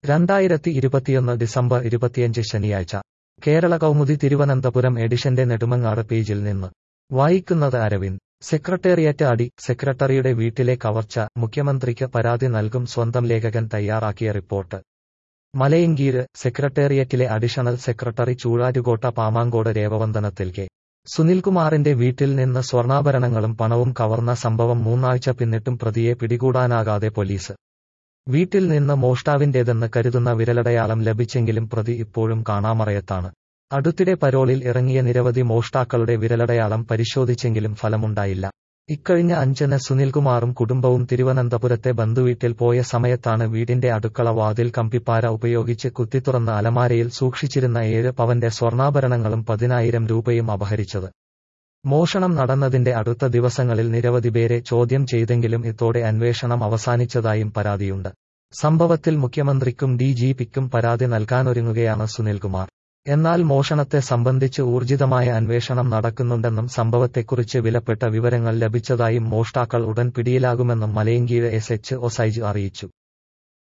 രണ്ടായിരത്തി ഇരുപത്തിയൊന്ന് ഡിസംബർ ഇരുപത്തിയഞ്ച് ശനിയാഴ്ച കേരള കൗമുദി തിരുവനന്തപുരം എഡിഷന്റെ നെടുമങ്ങാട് പേജിൽ നിന്ന് വായിക്കുന്നത് അരവിന്ദ് സെക്രട്ടേറിയറ്റ് അടി സെക്രട്ടറിയുടെ വീട്ടിലെ കവർച്ച മുഖ്യമന്ത്രിക്ക് പരാതി നൽകും സ്വന്തം ലേഖകൻ തയ്യാറാക്കിയ റിപ്പോർട്ട് മലയങ്കീര് സെക്രട്ടേറിയറ്റിലെ അഡീഷണൽ സെക്രട്ടറി ചൂഴാറ്റുകോട്ട പാമാങ്കോട് രേവവന്ദനത്തിൽ കെ സുനിൽകുമാറിന്റെ വീട്ടിൽ നിന്ന് സ്വർണ്ണാഭരണങ്ങളും പണവും കവർന്ന സംഭവം മൂന്നാഴ്ച പിന്നിട്ടും പ്രതിയെ പിടികൂടാനാകാതെ പോലീസ് വീട്ടിൽ നിന്ന് മോഷ്ടാവിന്റേതെന്ന് കരുതുന്ന വിരലടയാളം ലഭിച്ചെങ്കിലും പ്രതി ഇപ്പോഴും കാണാമറയത്താണ് അടുത്തിടെ പരോളിൽ ഇറങ്ങിയ നിരവധി മോഷ്ടാക്കളുടെ വിരലടയാളം പരിശോധിച്ചെങ്കിലും ഫലമുണ്ടായില്ല ഇക്കഴിഞ്ഞ അഞ്ചിന് സുനിൽകുമാറും കുടുംബവും തിരുവനന്തപുരത്തെ ബന്ധുവീട്ടിൽ പോയ സമയത്താണ് വീടിന്റെ അടുക്കള വാതിൽ കമ്പിപ്പാര ഉപയോഗിച്ച് കുത്തിത്തുറന്ന അലമാരയിൽ സൂക്ഷിച്ചിരുന്ന ഏഴ് പവന്റെ സ്വർണ്ണാഭരണങ്ങളും പതിനായിരം രൂപയും അപഹരിച്ചത് മോഷണം നടന്നതിന്റെ അടുത്ത ദിവസങ്ങളിൽ നിരവധി പേരെ ചോദ്യം ചെയ്തെങ്കിലും ഇതോടെ അന്വേഷണം അവസാനിച്ചതായും പരാതിയുണ്ട് സംഭവത്തിൽ മുഖ്യമന്ത്രിക്കും ഡി ജി പിക്കും പരാതി നൽകാനൊരുങ്ങുകയാണ് സുനിൽകുമാർ എന്നാൽ മോഷണത്തെ സംബന്ധിച്ച് ഊർജിതമായ അന്വേഷണം നടക്കുന്നുണ്ടെന്നും സംഭവത്തെക്കുറിച്ച് വിലപ്പെട്ട വിവരങ്ങൾ ലഭിച്ചതായും മോഷ്ടാക്കൾ ഉടൻ പിടിയിലാകുമെന്നും Malayinkeezh S H O Saij അറിയിച്ചു